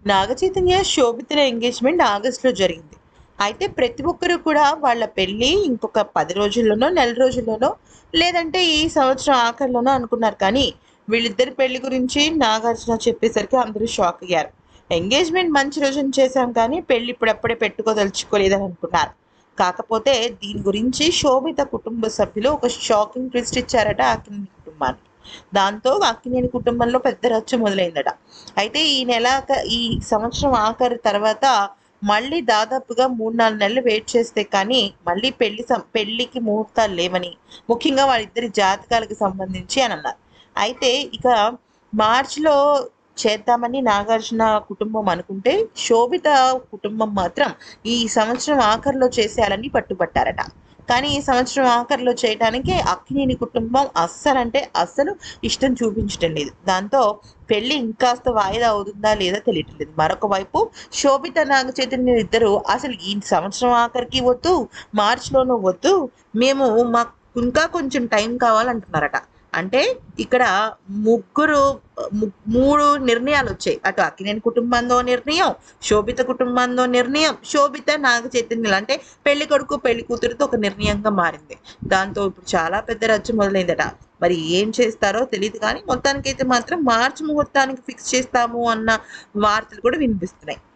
Naga Chaitanya శోభితుల engagement ఆగస్టులో జరిగింది అయితే ప్రతి ఒక్కరు కూడా వాళ్ళ పెళ్ళి ఇంకొక పది రోజుల్లోనో నెల రోజుల్లోనో లేదంటే ఈ సంవత్సరం ఆఖరిలోనో అనుకున్నారు కానీ వీళ్ళిద్దరి పెళ్లి గురించి నాగార్జున చెప్పేసరికి అందరూ షాక్ అయ్యారు ఎంగేజ్మెంట్ మంచి రోజున చేశాం కానీ పెళ్లి ఇప్పుడప్పుడే పెట్టుకోదలుచుకోలేదని అనుకున్నారు కాకపోతే దీని గురించి శోభిత కుటుంబ సభ్యులు ఒక షాకింగ్ ట్విస్ట్ ఇచ్చారట అక్కినేని కుటుంబానికి దాంతో అక్కినేని కుటుంబంలో పెద్ద రచ్చ మొదలైందట అయితే ఈ నెల ఈ సంవత్సరం ఆఖరి తర్వాత మళ్ళీ దాదాపుగా మూడు నాలుగు నెలలు వెయిట్ చేస్తే కానీ మళ్ళీ పెళ్లి సం- పెళ్లికి ముహూర్తాలు లేవని ముఖ్యంగా వాళ్ళిద్దరి జాతకాలకు సంబంధించి అని అన్నారు అయితే ఇక మార్చిలో చేద్దామని నాగార్జున కుటుంబం అనుకుంటే శోభిత కుటుంబం మాత్రం ఈ సంవత్సరం ఆఖరిలో చేసేయాలని పట్టుబట్టారట కానీ ఈ సంవత్సరం ఆఖరిలో చేయడానికి అక్కినేని కుటుంబం అస్సలంటే అస్సలు ఇష్టం చూపించడం లేదు దాంతో పెళ్లి ఇంకాస్త వాయిదా అవుతుందా లేదా తెలియటం లేదు మరొక వైపు శోభిత నాగ చైతన్య ఇద్దరు అసలు ఈ సంవత్సరం ఆఖరికి వద్దు మార్చిలోనూ వద్దు మేము మాకు ఇంకా కొంచెం టైం కావాలంటున్నారట అంటే ఇక్కడ ముగ్గురు ము- మూడు నిర్ణయాలు వచ్చాయి అటు అక్కినేని కుటుంబంలో నిర్ణయం శోభిత కుటుంబంలో నిర్ణయం శోభిత నాగ చైతన్యులు అంటే పెళ్లి కొడుకు పెళ్లి కూతురుతో ఒక నిర్ణయంగా మారింది దాంతో ఇప్పుడు చాలా పెద్ద రచ్చ మొదలైందట మరి ఏం చేస్తారో తెలియదు కానీ మొత్తానికైతే మాత్రం మార్చి ముహూర్తానికి ఫిక్స్ చేస్తాము అన్న వార్తలు కూడా వినిపిస్తున్నాయి